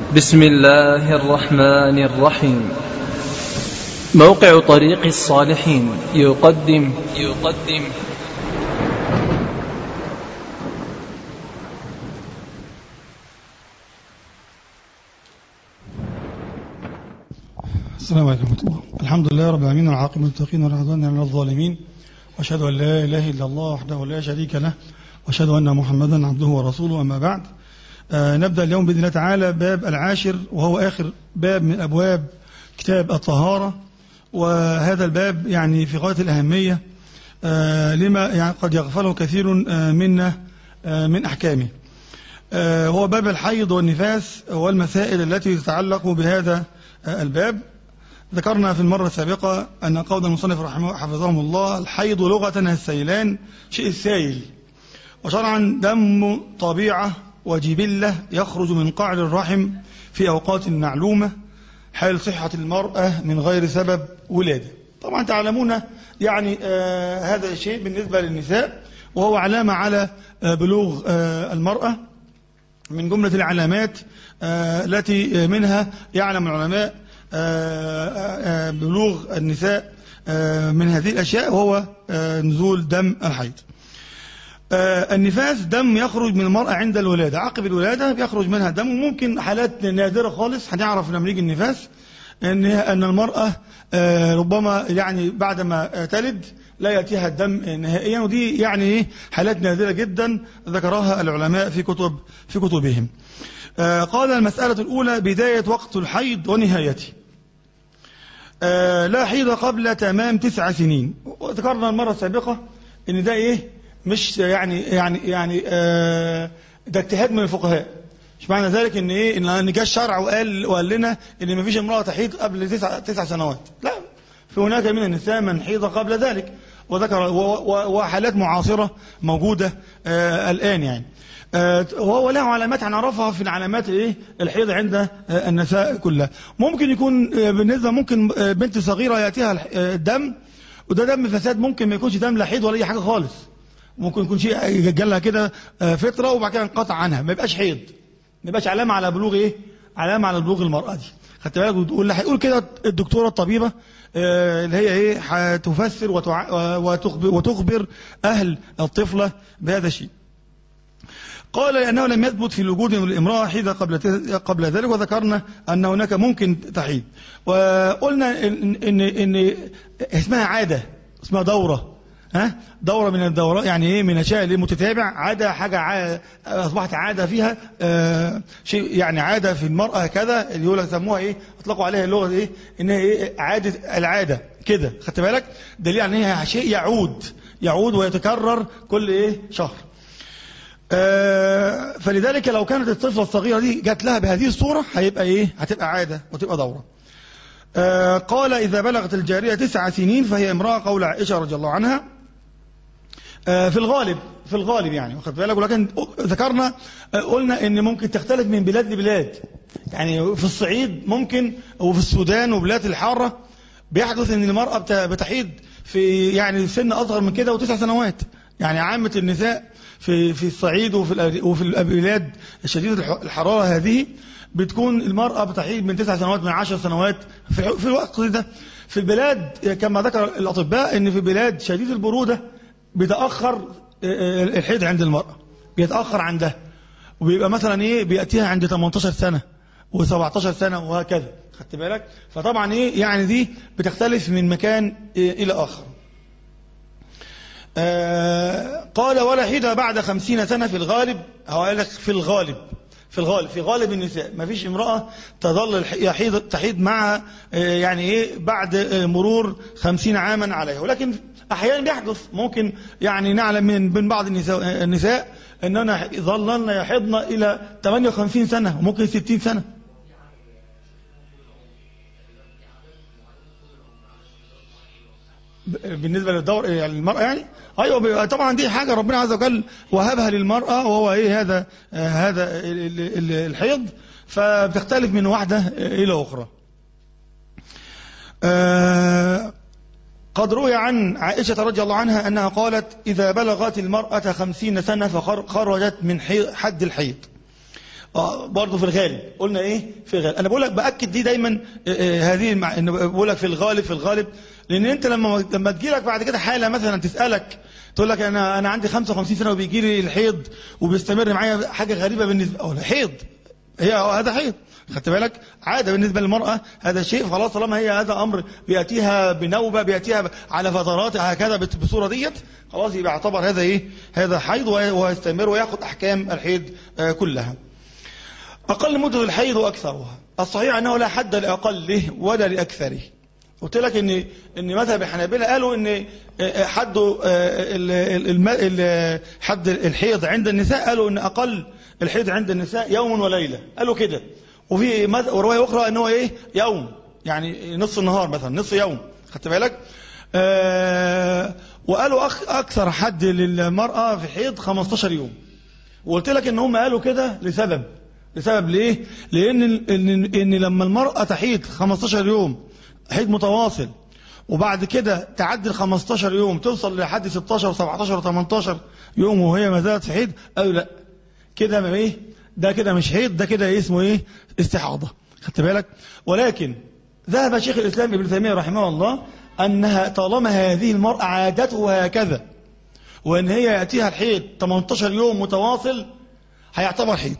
بسم الله الرحمن الرحيم موقع طريق الصالحين يقدم يقدم السلام عليكم ورحمة الله الحمد لله رب العالمين والعاقبة للمتقين والعدوان على الظالمين وأشهد أن لا إله إلا الله وحده لا شريك له وأشهد أن محمدا عبده ورسوله أما بعد آه نبدأ اليوم بإذن الله تعالى باب العاشر وهو آخر باب من أبواب كتاب الطهارة وهذا الباب يعني في غاية الأهمية آه لما يعني قد يغفله كثير آه منا آه من أحكامه آه هو باب الحيض والنفاس والمسائل التي تتعلق بهذا آه الباب ذكرنا في المرة السابقة أن قول المصنف رحمه حفظهم الله الحيض لغة السيلان شيء السائل وشرعا دم طبيعة وجبلة يخرج من قعر الرحم في أوقات معلومة حال صحة المرأة من غير سبب ولادة طبعا تعلمون يعني آه هذا الشيء بالنسبة للنساء وهو علامة على آه بلوغ آه المرأة من جملة العلامات آه التي منها يعلم العلماء آه بلوغ النساء آه من هذه الأشياء وهو آه نزول دم الحيض النفاس دم يخرج من المرأة عند الولادة عقب الولادة بيخرج منها دم وممكن حالات نادرة خالص هنعرف لما يجي النفاس ان ان المرأة ربما يعني بعد ما تلد لا يأتيها الدم نهائيا ودي يعني ايه حالات نادرة جدا ذكرها العلماء في كتب في كتبهم قال المسألة الأولى بداية وقت الحيض ونهايته لا حيض قبل تمام تسع سنين وذكرنا المرة السابقة ان ده ايه مش يعني يعني يعني آه ده اجتهاد من الفقهاء مش معنى ذلك ان ايه ان جاء الشرع وقال وقال لنا ان ما فيش امراه تحيض قبل تسع تسع سنوات لا في هناك من النساء من حيض قبل ذلك وذكر وحالات معاصره موجوده آه الان يعني آه وهو له علامات هنعرفها في العلامات ايه الحيض عند آه النساء كلها ممكن يكون آه بالنسبه ممكن بنت صغيره ياتيها الدم وده دم فساد ممكن ما يكونش دم لا حيض ولا اي حاجه خالص ممكن يكون شيء جالها كده فتره وبعد كده انقطع عنها ما يبقاش حيض ما يبقاش علامه على بلوغ ايه علامه على بلوغ المراه دي خدت بالك وتقول هيقول كده الدكتوره الطبيبه اللي هي ايه هتفسر وتخبر, وتخبر اهل الطفله بهذا الشيء قال لأنه لم يثبت في الوجود من الامرأة حيض قبل قبل ذلك وذكرنا أن هناك ممكن تحيض وقلنا إن, إن, إن اسمها عادة اسمها دورة ها دورة من الدورات يعني ايه من اشياء متتابع عادة حاجة عادة اصبحت عادة فيها آه شيء يعني عادة في المرأة كذا اللي يقول سموها ايه اطلقوا عليها اللغة ايه انها ايه عادة العادة كده خدت بالك دليل على انها شيء يعود يعود ويتكرر كل ايه شهر آه فلذلك لو كانت الطفلة الصغيرة دي جات لها بهذه الصورة هيبقى ايه هتبقى عادة وتبقى دورة آه قال إذا بلغت الجارية تسع سنين فهي امرأة قول عائشة رضي الله عنها في الغالب في الغالب يعني واخد بالك ولكن ذكرنا قلنا ان ممكن تختلف من بلاد لبلاد يعني في الصعيد ممكن وفي السودان وبلاد الحاره بيحدث ان المراه بتحيض في يعني سن اصغر من كده وتسع سنوات يعني عامه النساء في في الصعيد وفي وفي البلاد شديده الحراره هذه بتكون المراه بتحيض من تسع سنوات من عشر سنوات في, في الوقت ده في البلاد كما ذكر الاطباء ان في بلاد شديد البروده بيتأخر الحيض عند المرأة بيتأخر عندها وبيبقى مثلا ايه بيأتيها عند 18 سنة و17 سنة وهكذا خدت بالك فطبعا ايه يعني دي بتختلف من مكان إيه الى اخر آه قال ولا حيض بعد خمسين سنة في الغالب هو قال لك في الغالب في الغالب في غالب النساء ما فيش امرأة تظل يحيض تحيض معها يعني ايه بعد مرور خمسين عاما عليها ولكن احيانا بيحدث ممكن يعني نعلم من من بعض النساء النساء اننا ظللن يحضن الى 58 سنه وممكن 60 سنه بالنسبه للدور يعني المراه يعني ايوه طبعا دي حاجه ربنا عز وجل وهبها للمراه وهو ايه هذا هذا الحيض فبتختلف من واحده الى اخرى آه قد روي عن عائشة رضي الله عنها أنها قالت إذا بلغت المرأة خمسين سنة فخرجت من حد الحيض اه برضه في الغالب قلنا ايه في الغالب انا بقول لك باكد دي دايما آه، آه، هذه المع... إن بقول لك في الغالب في الغالب لان انت لما لما تجي لك بعد كده حاله مثلا تسالك تقول لك انا انا عندي 55 سنه وبيجي لي الحيض وبيستمر معايا حاجه غريبه بالنسبه او الحيض هي هذا حيض خدت بالك عاده بالنسبه للمراه هذا شيء خلاص طالما هي هذا امر بياتيها بنوبه بياتيها على فترات هكذا بت- بصوره ديت خلاص يبقى يعتبر هذا ايه هذا حيض وه- ويستمر وياخذ احكام الحيض آه، كلها أقل مدة الحيض وأكثرها الصحيح أنه لا حد لأقله ولا لأكثره قلت لك ان ان مذهب الحنابلة قالوا ان حد ال- ال- الم- ال- حد الحيض عند النساء قالوا ان اقل الحيض عند النساء يوم وليله قالوا كده وفي مذ- وروايه اخرى ان هو ايه يوم يعني نصف النهار مثلا نصف يوم خدت بالك آه وقالوا أخ اكثر حد للمراه في حيض 15 يوم وقلت لك ان هم قالوا كده لسبب لسبب ليه لان ان, إن لما المراه تحيض 15 يوم حيض متواصل وبعد كده تعدي ال 15 يوم توصل لحد 16 و17 و18 يوم وهي ما زالت في حيض قالوا لا كده ما ايه ده كده مش حيض ده كده اسمه ايه استحاضه خدت بالك ولكن ذهب شيخ الاسلام ابن تيميه رحمه الله انها طالما هذه المراه عادته هكذا وان هي ياتيها الحيض 18 يوم متواصل هيعتبر حيض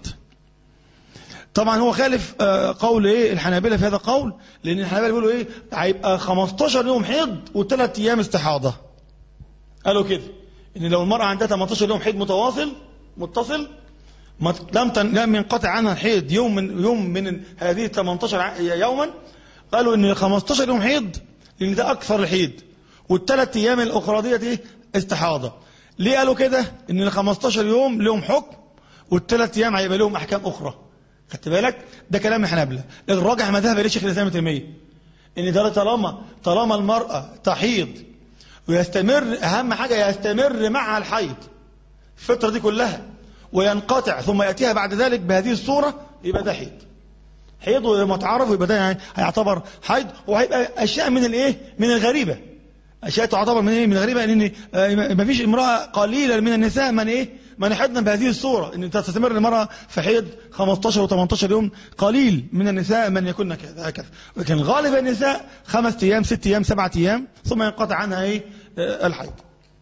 طبعا هو خالف آه، قول ايه الحنابلة في هذا القول لان الحنابلة بيقولوا ايه هيبقى 15 يوم حيض وثلاث ايام استحاضة قالوا كده ان لو المرأة عندها 18 يوم حيض متواصل متصل ما لم تن- لم ينقطع عنها الحيض يوم من يوم من هذه ال 18 ع- يوما قالوا ان ال 15 يوم حيض لان ده اكثر الحيض والثلاث ايام الاخرى ديت ايه استحاضه ليه قالوا كده ان ال 15 يوم لهم حكم والثلاث ايام هيبقى لهم احكام اخرى خدت بالك ده كلام الحنابلة الراجح ما ذهب اليه شيخ الاسلام ابن تيميه ان ده طالما طالما المراه تحيض ويستمر اهم حاجه يستمر معها الحيض الفتره دي كلها وينقطع ثم ياتيها بعد ذلك بهذه الصوره يبقى ده حيض حيض ومتعرف ويبقى ده يعني هيعتبر حيض وهيبقى اشياء من الايه من الغريبه اشياء تعتبر من ايه من الغريبه ان ما فيش امراه قليله من النساء من ايه من حدنا بهذه الصوره ان تستمر المراه في حيض 15 و18 يوم قليل من النساء من يكون كذا هكذا لكن غالب النساء خمس ايام ست ايام سبعة ايام ثم ينقطع عنها ايه آه، الحيض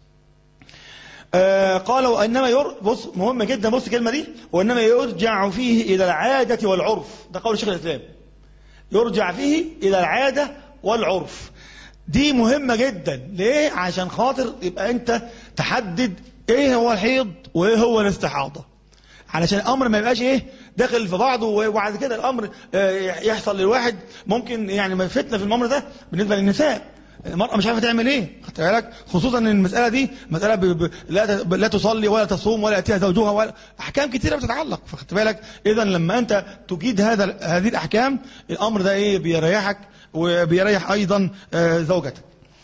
آه، قال وانما ير... بص مهم جدا بص الكلمه دي وانما يرجع فيه الى العاده والعرف ده قول شيخ الاسلام يرجع فيه الى العاده والعرف دي مهمه جدا ليه عشان خاطر يبقى انت تحدد ايه هو الحيض وايه هو الاستحاضه علشان الامر ما يبقاش ايه داخل في بعضه وبعد كده الامر آه، يحصل للواحد ممكن يعني فتنه في الامر ده بالنسبه للنساء المرأة مش عارفة تعمل ايه خدت بالك خصوصا ان المسألة دي مسألة ب... ب... لا ت... لا تصلي ولا تصوم ولا يأتيها زوجها ولا احكام كتيرة بتتعلق فخدت بالك اذا لما انت تجيد هذا هذه الاحكام الامر ده ايه بيريحك وبيريح ايضا آه، زوجتك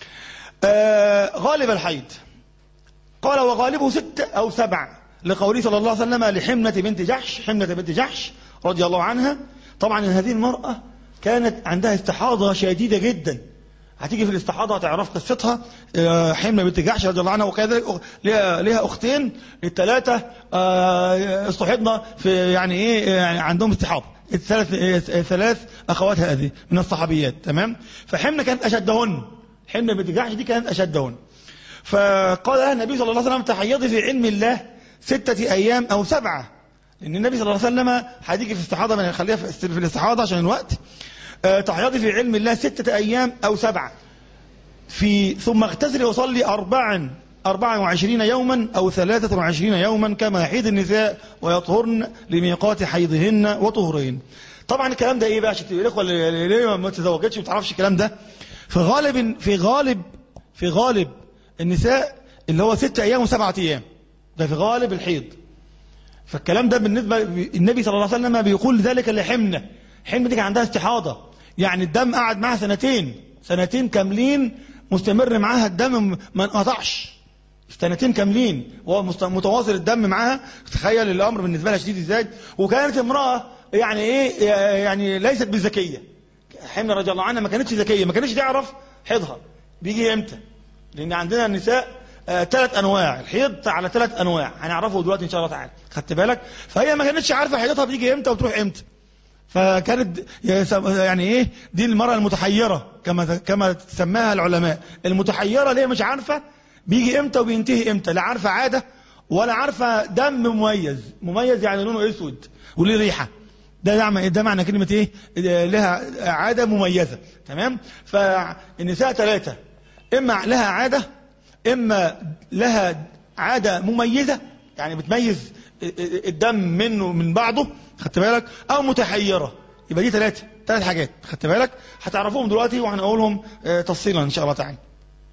آه، غالب الحيض قال وغالبه ست أو سبع لقوله صلى الله عليه وسلم لحمنة بنت جحش حمنة بنت جحش رضي الله عنها طبعا هذه المرأة كانت عندها استحاضة شديدة جدا هتيجي في الاستحاضة هتعرف قصتها آه، حمنة بنت جحش رضي الله عنها وكذلك أخ- لها لها أختين الثلاثة آه، استحضنا في يعني إيه يعني عندهم استحاضة الثلاث آه، ثلاث أخوات هذه من الصحابيات تمام فحمنة كانت أشدهن حمنة بنت جحش دي كانت أشدهن فقال لها النبي صلى الله عليه وسلم تحيضي في علم الله ستة أيام أو سبعة لأن النبي صلى الله عليه وسلم هتيجي في استحاضة من خليها في في الاستحاضة عشان الوقت آه، تحيضي في علم الله ستة أيام أو سبعة في ثم اغتسلي وصلي أربعا أربعا وعشرين يوما أو ثلاثة وعشرين يوما كما يحيض النساء ويطهرن لميقات حيضهن وطهرهن طبعا الكلام ده ايه بقى عشان تبقى الاخوه اللي اللي ما تزوجتش ما تعرفش الكلام ده في غالب في غالب في غالب النساء اللي هو ست ايام وسبعة ايام ده في غالب الحيض فالكلام ده بالنسبه النبي صلى الله عليه وسلم بيقول ذلك لحمنه حمنه دي كان عندها استحاضه يعني الدم قعد معاها سنتين سنتين كاملين مستمر معاها الدم ما انقطعش سنتين كاملين وهو مست- متواصل الدم معاها تخيل الامر بالنسبه لها شديد ازاي وكانت امراه يعني ايه يعني ليست بذكيه حمنا رضي الله عنها ما كانتش ذكيه ما كانتش تعرف حيضها بيجي امتى لان عندنا النساء ثلاث انواع الحيض على ثلاث انواع هنعرفه دلوقتي ان شاء الله تعالى خدت بالك فهي ما كانتش عارفه حيضتها بتيجي امتى وتروح امتى فكانت يعني ايه دي المرأة المتحيرة كما كما سماها العلماء المتحيرة ليه مش عارفة بيجي امتى وبينتهي امتى لا عارفة عادة ولا عارفة دم مميز مميز يعني لونه اسود وليه ريحة ده ده ده معنى كلمة ايه لها عادة مميزة تمام فالنساء ثلاثة اما لها عادة اما لها عادة مميزة يعني بتميز الدم منه من بعضه خدت بالك او متحيره يبقى دي ثلاثه ثلاث حاجات خدت بالك هتعرفوهم دلوقتي وهنقولهم تفصيلا ان شاء الله تعالى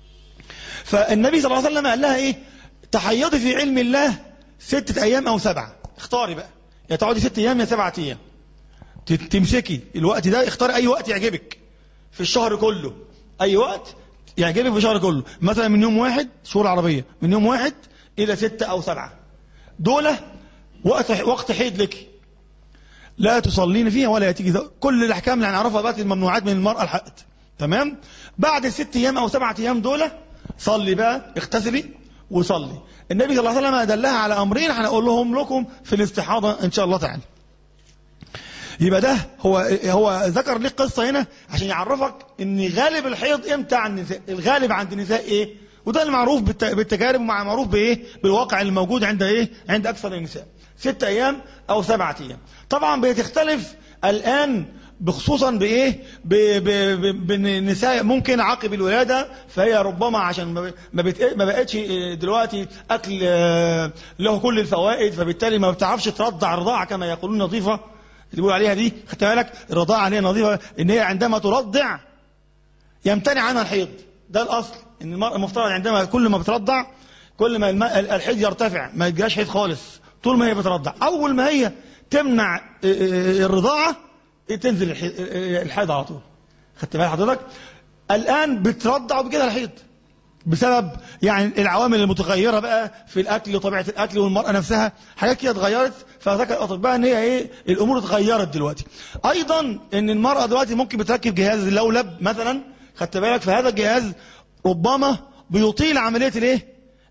فالنبي صلى الله عليه وسلم قال لها ايه تحيضي في علم الله ستة ايام او سبعة اختاري بقى يا تقعدي ست ايام يا سبعة ايام تمسكي الوقت ده اختاري اي وقت يعجبك في الشهر كله اي وقت يعجبك في الشهر كله مثلا من يوم واحد شهور عربية من يوم واحد الى ستة او سبعة دول وقت وقت حيض لك لا تصلين فيها ولا يأتيك كل الأحكام اللي هنعرفها بقى الممنوعات من المرأة الحائض تمام بعد الست أيام أو سبعة أيام دول صلي بقى اغتسلي وصلي النبي صلى الله عليه وسلم دلها على أمرين هنقول لهم لكم في الاستحاضة إن شاء الله تعالى يبقى ده هو هو ذكر لك قصة هنا عشان يعرفك ان غالب الحيض امتى عند النساء الغالب عند النساء ايه وده المعروف بالتجارب ومع معروف بايه بالواقع الموجود عند ايه عند اكثر النساء ست ايام او سبعة ايام طبعا بتختلف الان بخصوصا بايه بالنساء ممكن عقب الولاده فهي ربما عشان ما ما بقتش دلوقتي اكل له كل الفوائد فبالتالي ما بتعرفش ترضع رضاعه كما يقولون نظيفه اللي بيقولوا عليها دي خدت بالك الرضاعه اللي هي نظيفه ان هي عندما ترضع يمتنع عنها الحيض ده الاصل ان المرأة المفترض عندما كل ما بترضع كل ما الحيض يرتفع ما يجراش حيض خالص طول ما هي بترضع اول ما هي تمنع الرضاعة تنزل الحيض على طول خدت بال حضرتك الان بترضع وبكده الحيض بسبب يعني العوامل المتغيرة بقى في الأكل وطبيعة الأكل والمرأة نفسها حاجات كده اتغيرت فذكر الأطباء إن هي إيه الأمور اتغيرت دلوقتي أيضا إن المرأة دلوقتي ممكن بتركب جهاز اللولب مثلا خدت بالك فهذا الجهاز ربما بيطيل عملية الإيه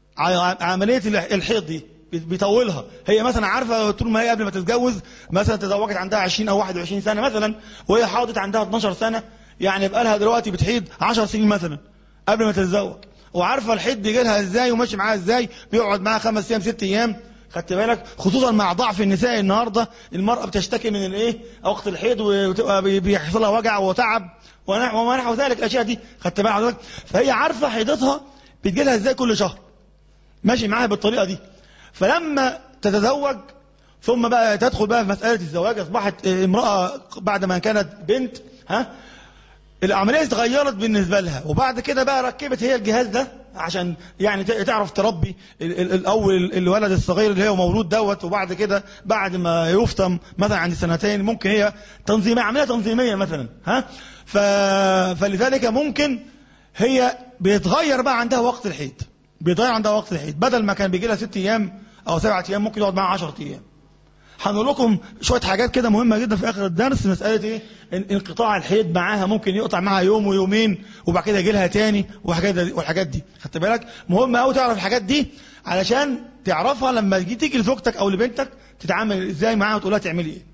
عملية الحيض دي بيطولها هي مثلا عارفة طول ما هي قبل ما تتجوز مثلا تزوجت عندها 20 أو 21 سنة مثلا وهي حاضت عندها 12 سنة يعني بقى لها دلوقتي بتحيض 10 سنين مثلا قبل ما تتزوج وعارفه الحيض بيجي لها ازاي وماشي معاها ازاي بيقعد معاها خمس ايام ست ايام خدت بالك خصوصا مع ضعف النساء النهارده المراه بتشتكي من الايه وقت الحيض وتبقى بيحصل لها وجع وتعب وما نحو ذلك الاشياء دي خدت بالك حضرتك فهي عارفه حيضتها بتجي لها ازاي كل شهر ماشي معاها بالطريقه دي فلما تتزوج ثم بقى تدخل بقى في مساله الزواج اصبحت امراه بعد ما كانت بنت ها العملية اتغيرت بالنسبة لها وبعد كده بقى ركبت هي الجهاز ده عشان يعني تعرف تربي الأول الولد الصغير اللي هو مولود دوت وبعد كده بعد ما يفتم مثلا عند سنتين ممكن هي تنظيمية عملية تنظيمية مثلا ها ف... فلذلك ممكن هي بيتغير بقى عندها وقت الحيض بيتغير عندها وقت الحيض بدل ما كان بيجي لها ست أيام أو سبعة أيام ممكن يقعد معاها 10 أيام هنقول لكم شويه حاجات كده مهمه جدا في اخر الدرس مساله ايه انقطاع الحيض معاها ممكن يقطع معاها يوم ويومين وبعد كده يجي لها تاني والحاجات دي والحاجات دي خدت بالك مهم قوي تعرف الحاجات دي علشان تعرفها لما تيجي تيجي لزوجتك او لبنتك تتعامل ازاي معاها وتقول لها تعملي ايه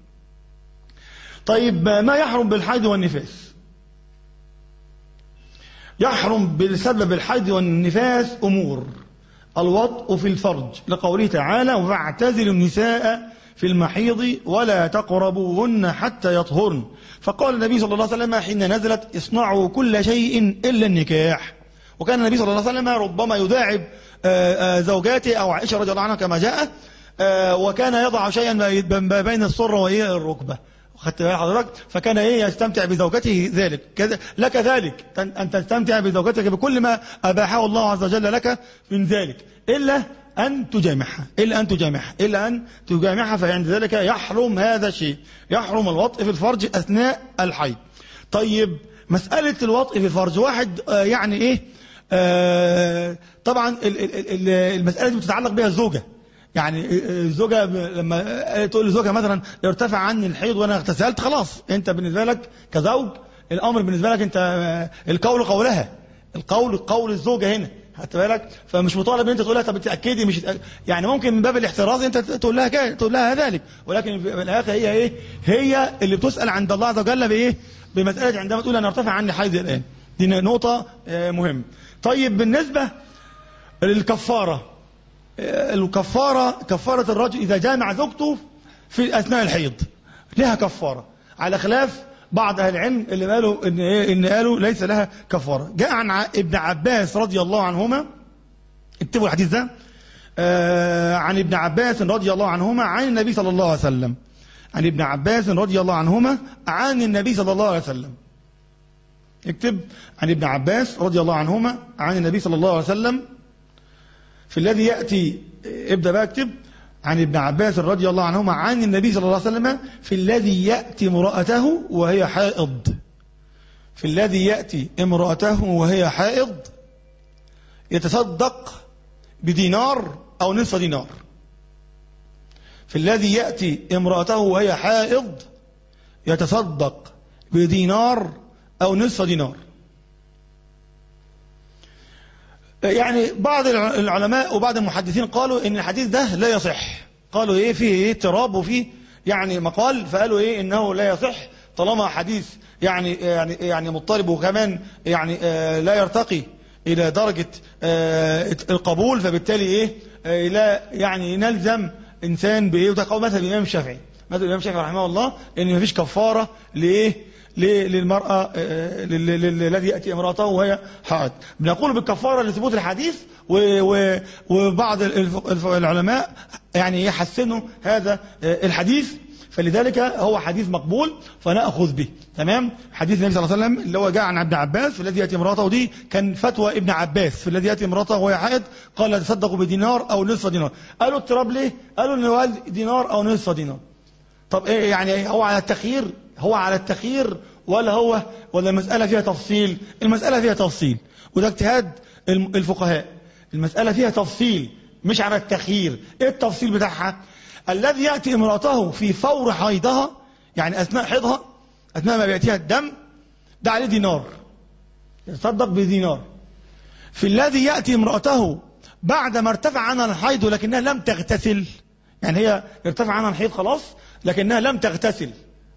طيب ما يحرم بالحيض والنفاس يحرم بسبب الحيض والنفاس امور الوطء في الفرج لقوله تعالى واعتزلوا النساء في المحيض ولا تقربوهن حتى يطهرن فقال النبي صلى الله عليه وسلم حين نزلت اصنعوا كل شيء إلا النكاح وكان النبي صلى الله عليه وسلم ربما يداعب زوجاته أو عائشة رضي الله عنها كما جاء وكان يضع شيئا ما بين السرة والركبة خدت بالك حضرتك فكان ايه يستمتع بزوجته ذلك كذا لك ذلك ان تستمتع بزوجتك بكل ما اباحه الله عز وجل لك من ذلك الا أن تجامعها إلا أن تجامعها إلا أن تجامعها فعند ذلك يحرم هذا الشيء يحرم الوطء في الفرج أثناء الحيض طيب مسألة الوطء في الفرج واحد آه يعني إيه آه طبعا المسألة دي بتتعلق بها الزوجة يعني الزوجة لما تقول لزوجها مثلا ارتفع عني الحيض وأنا اغتسلت خلاص أنت بالنسبة لك كزوج الأمر بالنسبة لك أنت القول قولها القول قول الزوجة هنا خدت بالك فمش مطالب ان انت تقول لها طب تاكدي مش تأكد. يعني ممكن من باب الاحتراز انت تقول لها كده تقول لها ذلك ولكن في الاخر هي ايه هي اللي بتسال عند الله عز وجل بايه بمساله عندما تقول انا ارتفع عني حيض الان دي نقطه آه، مهمه طيب بالنسبه للكفاره آه، الكفاره كفاره الرجل اذا جامع زوجته في اثناء الحيض لها كفاره على خلاف بعض اهل العلم اللي قالوا ان ايه ان قالوا ليس لها كفاره جاء عن ع- ابن عباس رضي الله عنهما اكتبوا الحديث ده آه عن ابن عباس رضي الله عنهما عن النبي صلى الله عليه وسلم عن ابن عباس رضي الله عنهما عن النبي صلى الله عليه وسلم اكتب عن ابن عباس رضي الله عنهما عن النبي صلى الله عليه وسلم في الذي يأتي ابدأ بقى اكتب عن ابن عباس رضي الله عنهما عن النبي صلى الله عليه وسلم في الذي يأتي امرأته وهي حائض في الذي يأتي امرأته وهي حائض يتصدق بدينار أو نصف دينار في الذي يأتي امرأته وهي حائض يتصدق بدينار أو نصف دينار يعني بعض الع- العلماء وبعض المحدثين قالوا ان الحديث ده لا يصح قالوا ايه فيه ايه اضطراب وفيه يعني مقال فقالوا ايه انه لا يصح طالما حديث يعني يعني يعني مضطرب وكمان يعني آه لا يرتقي الى درجه آه القبول فبالتالي ايه آه لا يعني نلزم انسان بايه وده قول مثل الامام الشافعي مثل الامام الشافعي رحمه الله ان مفيش كفاره لايه ل- للمرأة آه، لل- لل- الذي يأتي امرأته وهي حائض بنقول بالكفارة لثبوت الحديث و- و- وبعض الف- الف- العلماء يعني يحسنوا هذا آه، الحديث فلذلك هو حديث مقبول فنأخذ به تمام حديث النبي صلى الله عليه وسلم اللي هو جاء عن ابن عباس في الذي يأتي امرأته دي كان فتوى ابن عباس في الذي يأتي امرأته وهي حائض قال تصدقوا بدينار أو نصف دينار قالوا اضطراب ليه قالوا انه قال دينار أو نصف دينار طب ايه يعني هو على التخيير هو على التخيير ولا هو ولا المسألة فيها تفصيل المسألة فيها تفصيل وده اجتهاد الم- الفقهاء المسألة فيها تفصيل مش على التخيير ايه التفصيل بتاعها الذي يأتي امرأته في فور حيضها يعني أثناء حيضها أثناء ما بيأتيها الدم ده عليه دينار يتصدق بدينار في الذي يأتي امرأته بعد ما ارتفع عنها الحيض ولكنها لم تغتسل يعني هي ارتفع عنها الحيض خلاص لكنها لم تغتسل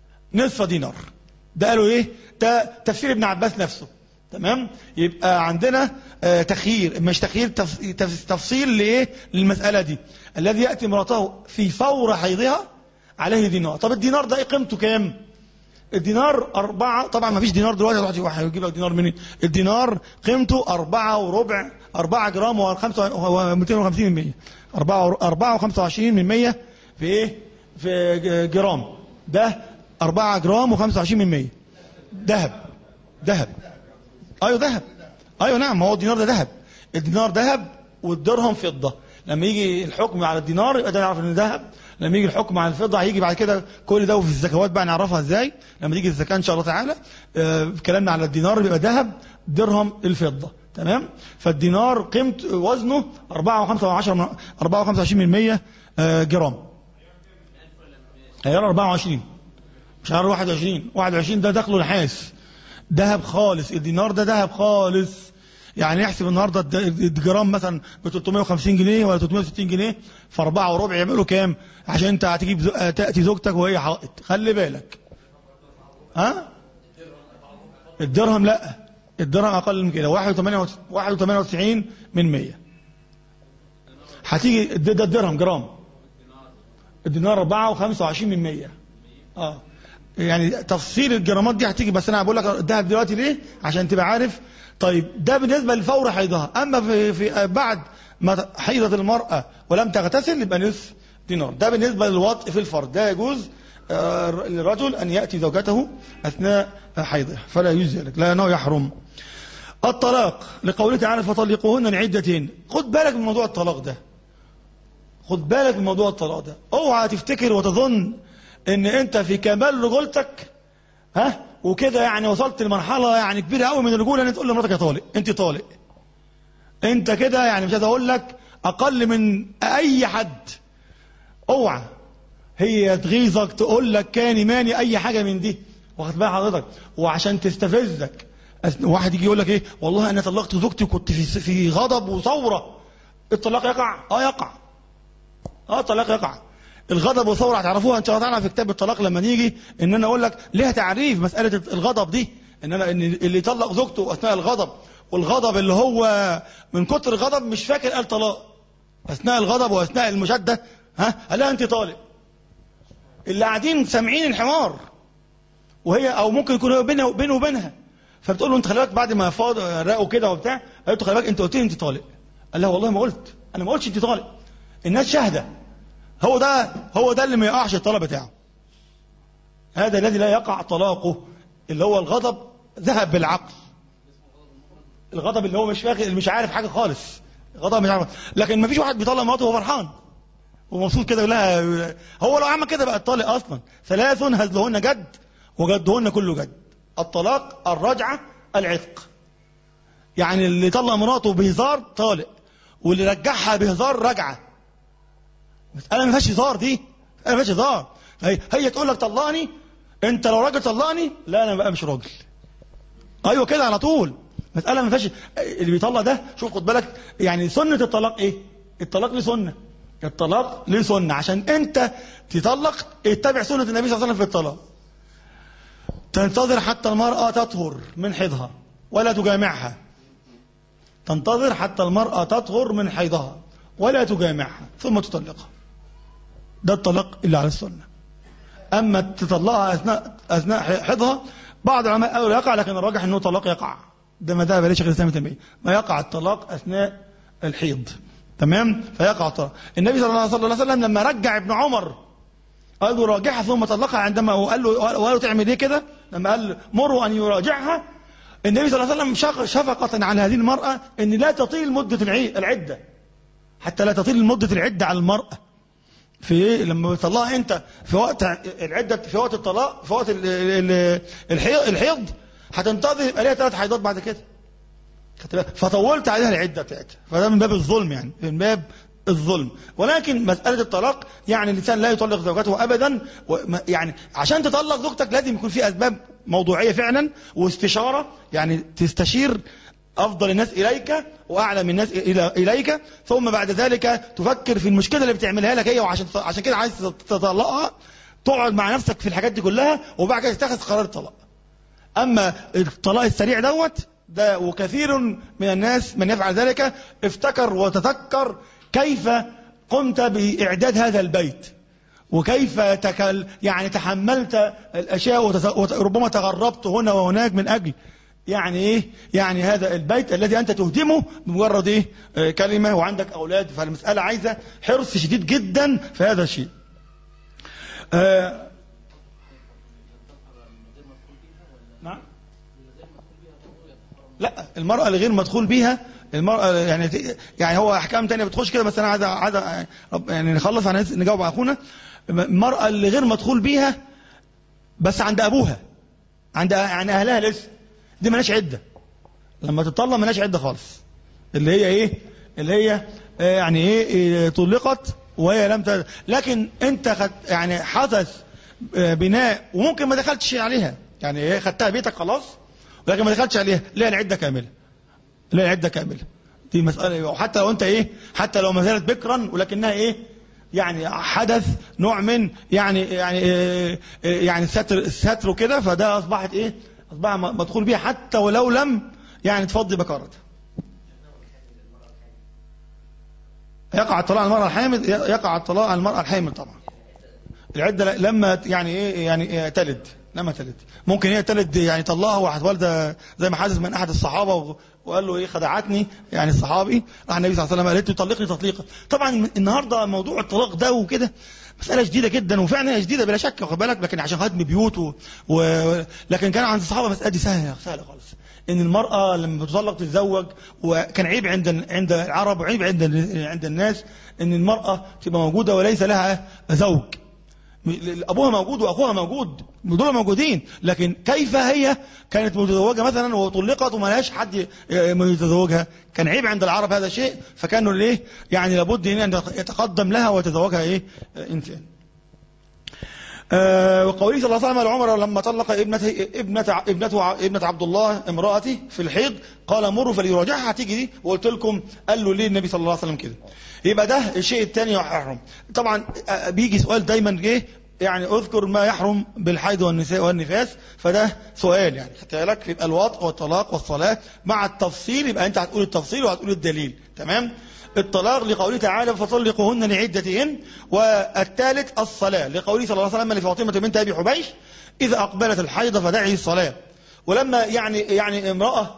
نصف دينار ده قالوا ايه ده تفسير ابن عباس نفسه تمام يبقى عندنا آه تخيير مش تخيير تف... تف... تفصيل لايه للمسألة دي الذي يأتي امرأته في فور حيضها عليه دينار طب الدينار ده ايه قيمته كام الدينار أربعة طبعا ما فيش دينار دلوقتي واحد واحد هيجيب لك دينار منين الدينار قيمته أربعة وربع أربعة جرام وخمسة ومئتين وخمسين من مية أربعة أربعة وخمسة وعشرين من مية في إيه في جرام ده أربعة جرام وخمسة وعشرين من مية ذهب ذهب أيوه ذهب أيوه نعم هو الدينار ده ذهب الدينار ذهب والدرهم فضة لما يجي الحكم على الدينار يبقى ده نعرف ان ذهب لما يجي الحكم على الفضة هيجي بعد كده كل ده وفي الزكوات بقى نعرفها ازاي لما تيجي الزكاة ان شاء الله تعالى آه كلامنا على الدينار بيبقى ذهب درهم الفضة تمام فالدينار قيمة وزنه 4.5 4.25 من 100 آه جرام عيار 24 مش عيار 21 21 ده دخله نحاس ذهب خالص الدينار ده ذهب خالص يعني يحسب النهارده الجرام مثلا ب 350 جنيه ولا 360 جنيه في أربعة وربع يعملوا كام عشان انت هتجيب زو... تاتي زوجتك وهي حائط خلي بالك ها الدرهم لا الدرهم اقل من كده 1.98 من 100 هتيجي ده الدرهم جرام الدينار 4 و25 من 100 اه يعني تفصيل الجرامات دي هتيجي بس انا بقول لك الذهب دلوقتي ليه عشان تبقى عارف طيب ده بالنسبة لفور حيضها أما في, في بعد ما حيضت المرأة ولم تغتسل يبقى نصف دينار ده بالنسبة للوطء في الفرد ده يجوز للرجل أن يأتي زوجته أثناء حيضها فلا يجوز ذلك لأنه يحرم الطلاق لقوله تعالى فطلقوهن لعدتهن خد بالك من موضوع الطلاق ده خد بالك من موضوع الطلاق ده اوعى تفتكر وتظن ان انت في كمال رجولتك ها وكده يعني وصلت لمرحلة يعني كبيرة قوي من الرجولة ان تقول لمراتك يا طالق انت طالق انت كده يعني مش عايز اقول لك اقل من اي حد اوعى هي تغيظك تقول لك كاني ماني اي حاجة من دي واخد بال حضرتك وعشان تستفزك أث- واحد يجي يقول لك ايه والله انا طلقت زوجتي كنت في في غضب وثوره الطلاق يقع اه يقع اه الطلاق يقع الغضب والثوره هتعرفوها ان شاء الله تعالى في كتاب الطلاق لما نيجي ان انا اقول لك ليها تعريف مساله الغضب دي ان انا ان اللي يطلق زوجته اثناء الغضب والغضب اللي هو من كتر الغضب مش فاكر قال طلاق اثناء الغضب واثناء المشاده ها قال لها انت طالق اللي قاعدين سامعين الحوار وهي او ممكن يكون هو بينه بينه وبينها فبتقول له انت خلي بالك بعد ما فاض راقوا كده وبتاع قالت له خلي بالك انت قلت لي انت طالق قال لها والله ما قلت انا ما قلتش انت طالق الناس شاهده هو ده هو ده اللي ما يقعش الطلاق بتاعه هذا الذي لا يقع طلاقه اللي هو الغضب ذهب بالعقل الغضب اللي هو مش فاكر اللي مش عارف حاجه خالص غضب مش عارف لكن ما فيش واحد بيطلق مراته وهو فرحان ومبسوط كده يقول لها هو لو عمل كده بقى الطالق اصلا ثلاث هزلهن جد وجدهن كله جد الطلاق الرجعه العتق يعني اللي طلق مراته بهزار طالق واللي رجعها بهزار رجعه مسألة ما فيهاش هزار دي مسألة ما فيهاش هزار هي, هي تقول لك طلقني انت لو راجل طلقني لا انا بقى مش راجل ايوه كده على طول مسألة ما فيهاش اللي بيطلق ده شوف خد بالك يعني سنة الطلاق ايه الطلاق ليه سنة الطلاق ليه سنة عشان انت تطلق اتبع سنة النبي صلى الله عليه وسلم في الطلاق تنتظر حتى المرأة تطهر من حيضها ولا تجامعها تنتظر حتى المرأة تطهر من حيضها ولا تجامعها ثم تطلقها ده الطلاق اللي على السنة أما تطلقها أثناء, أثناء حيضها بعض العلماء قالوا يقع لكن الراجح أنه طلاق يقع ده ما ذهب إليه شيخ الإسلام ابن تيمية ما يقع الطلاق أثناء الحيض تمام فيقع الطلاق النبي صلى الله عليه وسلم لما رجع ابن عمر قال له راجعها ثم طلقها عندما وقال له وقال له تعمل ايه كده لما قال مروا ان يراجعها النبي صلى الله عليه وسلم شق- شفقة على هذه المرأة ان لا تطيل مدة العي- العدة حتى لا تطيل مدة العدة على المرأة في ايه لما بتطلقها انت في وقت العدة في وقت الطلاق في وقت ال- ال- الحيض الحيض هتنتظر يبقى ليها ثلاث حيضات بعد كده خدت بالك؟ فطولت عليها العدة بتاعتها فده من باب الظلم يعني من باب الظلم ولكن مسألة الطلاق يعني الإنسان لا يطلق زوجته أبدا وما- يعني عشان تطلق زوجتك لازم يكون في أسباب موضوعية فعلا واستشارة يعني تستشير أفضل الناس إليك وأعلم الناس إلى إليك ثم بعد ذلك تفكر في المشكلة اللي بتعملها لك هي وعشان عشان كده عايز تطلقها تقعد مع نفسك في الحاجات دي كلها وبعد كده تتخذ قرار الطلاق أما الطلاق السريع دوت ده وكثير من الناس من يفعل ذلك افتكر وتذكر كيف قمت بإعداد هذا البيت وكيف تكل يعني تحملت الأشياء وتت- وربما تغربت هنا وهناك من أجل يعني إيه يعني هذا البيت الذي أنت تهدمه بمجرد إيه آه، كلمة وعندك أولاد فالمسألة عايزة حرص شديد جدا في هذا الشيء آه نعم لا المرأة اللي غير مدخول بيها المرأة يعني يعني هو أحكام تانية بتخش كده بس أنا عايز عايز يعني نخلص عن نجاوب على أخونا المرأة اللي غير مدخول بيها بس عند أبوها عند يعني أهلها لسه دي مالهاش عدة لما تطلق مالهاش عدة خالص اللي هي إيه اللي هي آه، يعني إيه إيه، طلقت وهي لم ت... لكن أنت خد يعني حدث آه، بناء وممكن ما دخلتش عليها يعني هي خدتها بيتك خلاص ولكن ما دخلتش عليها ليها العدة كاملة ليها العدة كاملة دي مسألة وحتى لو أنت إيه حتى لو ما زالت بكرا ولكنها إيه يعني حدث نوع من يعني يعني إيه إيه يعني ستر الستر وكده فده أصبحت إيه أصبح مدخول بيها حتى ولو لم يعني تفضي بكارتها يقع الطلاق على المرأة الحامل يقع الطلاق على المرأة الحامل طبعا العدة لما يعني ايه يعني إيه تلد لما تلد ممكن هي تلد يعني طلقها واحد والده زي ما حدث من احد الصحابه و- وقال له ايه خدعتني يعني الصحابي راح النبي صلى الله عليه وسلم قالت له طلقني تطليقا طبعا النهارده موضوع الطلاق ده وكده مسألة شديدة جدا وفعلا هي شديدة بلا شك واخد بالك لكن عشان هدم بيوت و... و... لكن كان عند الصحابة مسألة دي سهلة سهلة خالص ان المرأة لما بتطلق تتزوج وكان عيب عند عند العرب وعيب عند عند الناس ان المرأة تبقى موجودة وليس لها زوج ابوها موجود واخوها موجود دول موجودين لكن كيف هي كانت متزوجه مثلا وطلقت وما لهاش حد يتزوجها كان عيب عند العرب هذا الشيء فكانوا ليه يعني لابد ان يتقدم لها ويتزوجها ايه انسان آه وقوله صلى الله عليه وسلم لعمر لما طلق ابنته ابنة ابنته ابنة عبد الله امرأته في الحيض قال مروا فليراجعها هتيجي دي وقلت لكم قال له ليه النبي صلى الله عليه وسلم كده يبقى ده الشيء الثاني يحرم طبعا آه، بيجي سؤال دايما جه يعني اذكر ما يحرم بالحيض والنساء والنفاس فده سؤال يعني خدت بالك يبقى الوطء والطلاق والصلاة مع التفصيل يبقى انت هتقول التفصيل وهتقول الدليل تمام الطلاق لقوله تعالى فطلقوهن لعدتهن والثالث الصلاة لقوله صلى الله عليه وسلم لفاطمة بنت أبي حبيش إذا أقبلت الحيض فدعي الصلاة ولما يعني يعني امرأة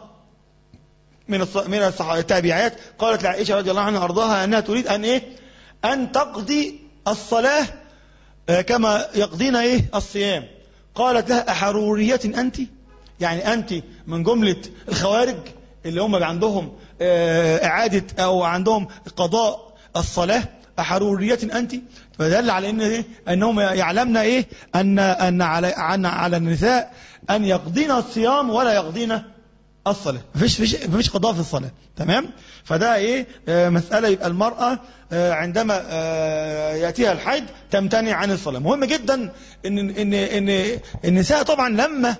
من الص... من الصح... التابعات قالت لعائشة رضي الله عنها أرضاها أنها تريد أن إيه أن تقضي الصلاة آه، كما يقضين إيه الصيام قالت لها أحرورية أنت يعني أنت من جملة الخوارج اللي هم عندهم آه، إعادة أو عندهم قضاء الصلاة أحرورية أنت فدل على إن إيه أنهم يعلمن إيه أن أن على أن على النساء أن يقضين الصيام ولا يقضين الصلاة مفيش فيش مفيش قضاء في الصلاة تمام فده ايه آه مسألة يبقى المرأة آه عندما آه يأتيها الحيض تمتنع عن الصلاة مهم جدا ان ان ان النساء طبعا لما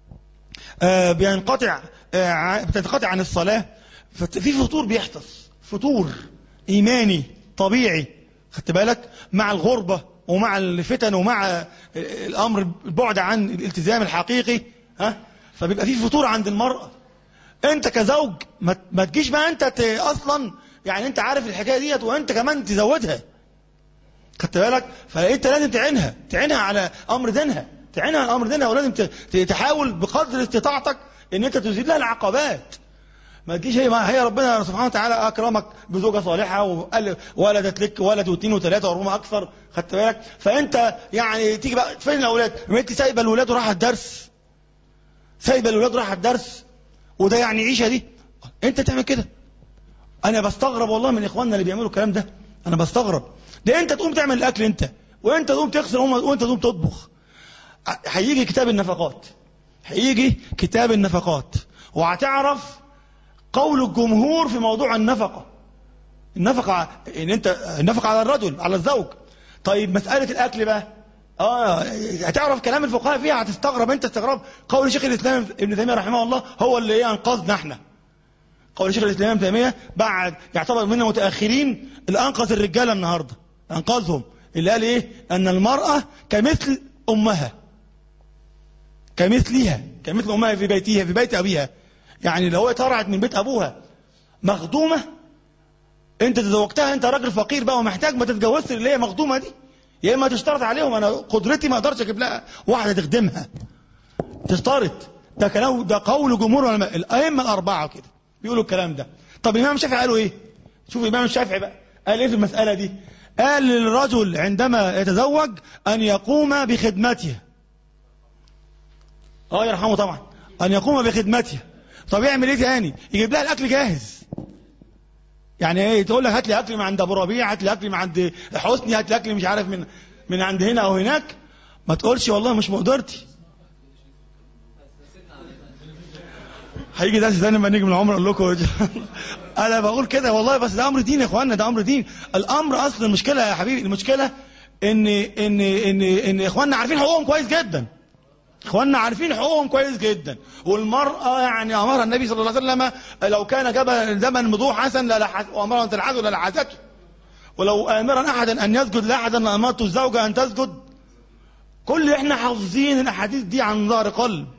آه بينقطع آه بتنقطع عن الصلاة ففي فطور بيحدث فطور إيماني طبيعي خدت بالك مع الغربة ومع الفتن ومع الأمر البعد عن الالتزام الحقيقي ها فبيبقى في فطور عند المرأة انت كزوج ما ما تجيش بقى انت ت- اصلا يعني انت عارف الحكايه ديت وانت كمان تزودها خدت بالك فانت لازم تعينها تعينها على امر دينها تعينها على امر دينها ولازم ت- ت- تحاول بقدر استطاعتك ان انت تزيد لها العقبات ما تجيش هي ما هي ربنا سبحانه وتعالى اكرمك بزوجه صالحه وقال ولدت لك ولد واثنين وثلاثه وربما اكثر خدت بالك فانت يعني تيجي بقى فين الاولاد؟ ما انت سايبه الولاد ورايحه الدرس سايبه الولاد رايحه الدرس وده يعني عيشه دي انت تعمل كده انا بستغرب والله من اخواننا اللي بيعملوا الكلام ده انا بستغرب ده انت تقوم تعمل الاكل انت وانت تقوم تغسل وانت تقوم تطبخ هيجي كتاب النفقات هيجي كتاب النفقات وهتعرف قول الجمهور في موضوع النفقه النفقه ان انت النفقه على الرجل على الزوج طيب مساله الاكل بقى اه هتعرف كلام الفقهاء فيها هتستغرب انت استغراب قول شيخ الاسلام ابن تيميه رحمه الله هو اللي ايه انقذنا احنا قول شيخ الاسلام ابن تيميه بعد يعتبر منا متاخرين اللي انقذ الرجاله النهارده انقذهم اللي قال ايه ان المراه كمثل امها كمثلها كمثل امها في بيتها في بيت ابيها يعني لو هي طلعت من بيت ابوها مخدومه انت تزوجتها انت راجل فقير بقى ومحتاج ما تتجوزش اللي هي مخدومه دي يا اما تشترط عليهم انا قدرتي ما اقدرش اجيب لها واحده تخدمها تشترط ده كلام ده قول جمهور العلماء الائمه الاربعه كده بيقولوا الكلام ده طب الامام الشافعي قالوا ايه شوف الامام الشافعي بقى قال ايه في المساله دي قال للرجل عندما يتزوج ان يقوم بخدمتها اه يرحمه طبعا ان يقوم بخدمتها طب يعمل ايه تاني يجيب لها الاكل جاهز يعني ايه تقول لك هات لي اكل من عند ابو ربيع هات لي اكل من عند حسني هات لي اكل مش عارف من من عند هنا او هناك ما تقولش والله مش مقدرتي هيجي درس ثاني لما نيجي من العمر اقول لكم انا بقول كده والله بس ده امر دين يا اخوانا ده امر دين الامر اصل المشكله يا حبيبي المشكله ان ان ان ان اخواننا عارفين حقوقهم كويس جدا اخواننا عارفين حقوقهم كويس جدا والمرأة يعني أمرها النبي صلى الله عليه وسلم لو كان جبل زمن مضوح حسن للحس وأمرها أن تلحسه للحسته ولو آمرا أحدا أن يسجد لأحدا لأمرت الزوجة أن تسجد كل احنا حافظين الأحاديث دي عن ظهر قلب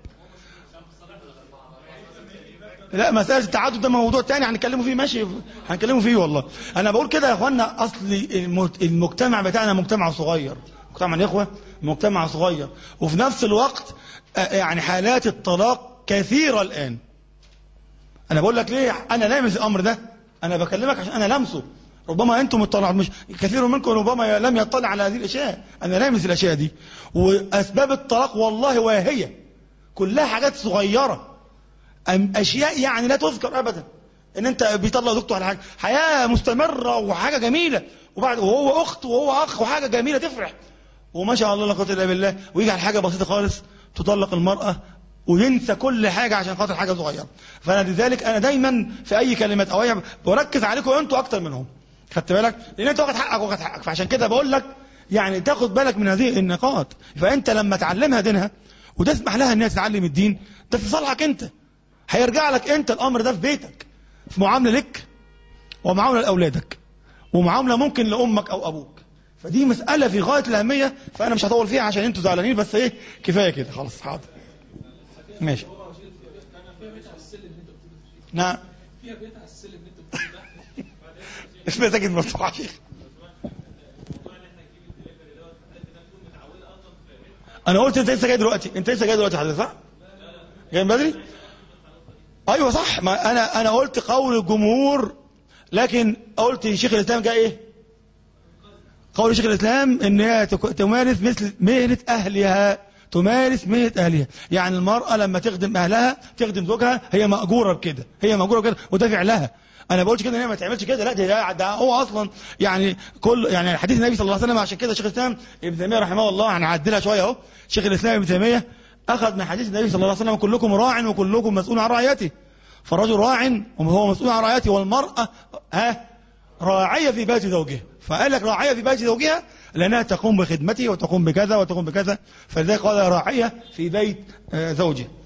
لا مسألة التعدد ده موضوع تاني هنتكلموا فيه ماشي هنتكلموا فيه والله أنا بقول كده يا إخوانا أصل المجتمع بتاعنا مجتمع صغير مجتمع يا إخوة مجتمع صغير وفي نفس الوقت يعني حالات الطلاق كثيرة الآن أنا بقول لك ليه أنا لامس الأمر ده أنا بكلمك عشان أنا لامسه ربما أنتم اطلع مش كثير منكم ربما لم يطلع على هذه الأشياء أنا لامس الأشياء دي وأسباب الطلاق والله وهي كلها حاجات صغيرة أشياء يعني لا تذكر أبدا ان انت بيطلع زوجته على حاجه حياه مستمره وحاجه جميله وبعد وهو اخت وهو اخ وحاجه جميله تفرح وما شاء الله لا قوه الا بالله ويجي على حاجه بسيطه خالص تطلق المراه وينسى كل حاجه عشان خاطر حاجه صغيره فانا لذلك انا دايما في اي كلمات او بركز عليكم انتوا اكتر منهم خدت بالك لان انت واخد حقك واخد حقك فعشان كده بقول لك يعني تاخد بالك من هذه النقاط فانت لما تعلمها دينها وتسمح لها انها تتعلم الدين ده في صالحك انت هيرجع لك انت الامر ده في بيتك في معامله لك ومعامله لاولادك ومعامله ممكن لامك او ابوك فدي مساله في غايه الاهميه فانا مش هطول فيها عشان انتوا زعلانين بس ايه كفايه كده خلاص حاضر ماشي نعم فيها بيت على السلم اللي انت بتقول ده مش مساجد مفتوحه يا شيخ انا قلت انت لسه جاي دلوقتي انت لسه جاي دلوقتي حضرتك صح جاي من بدري ايوه صح ما انا انا قلت قول الجمهور لكن قلت شيخ الاسلام جاء ايه قول شيخ الاسلام ان هي تك- تمارس مثل مهنه اهلها تمارس مهنه اهلها يعني المراه لما تخدم اهلها تخدم زوجها هي ماجوره بكده هي ماجوره بكده وده فعلها انا بقولش كده ان هي ما تعملش كده لا ده, ده هو اصلا يعني كل يعني حديث النبي صلى الله عليه وسلم عشان كده شيخ الاسلام ابن تيميه رحمه الله هنعدلها شويه اهو شيخ الاسلام ابن تيميه اخذ من حديث النبي صلى الله عليه وسلم كلكم راع وكلكم مسؤول عن رعيته فالرجل راع وهو مسؤول عن رعيته والمراه ها راعية في بيت زوجها فقال لك راعية في بيت زوجها لأنها تقوم بخدمته وتقوم بكذا وتقوم بكذا فلذلك قال راعية في بيت آه، زوجها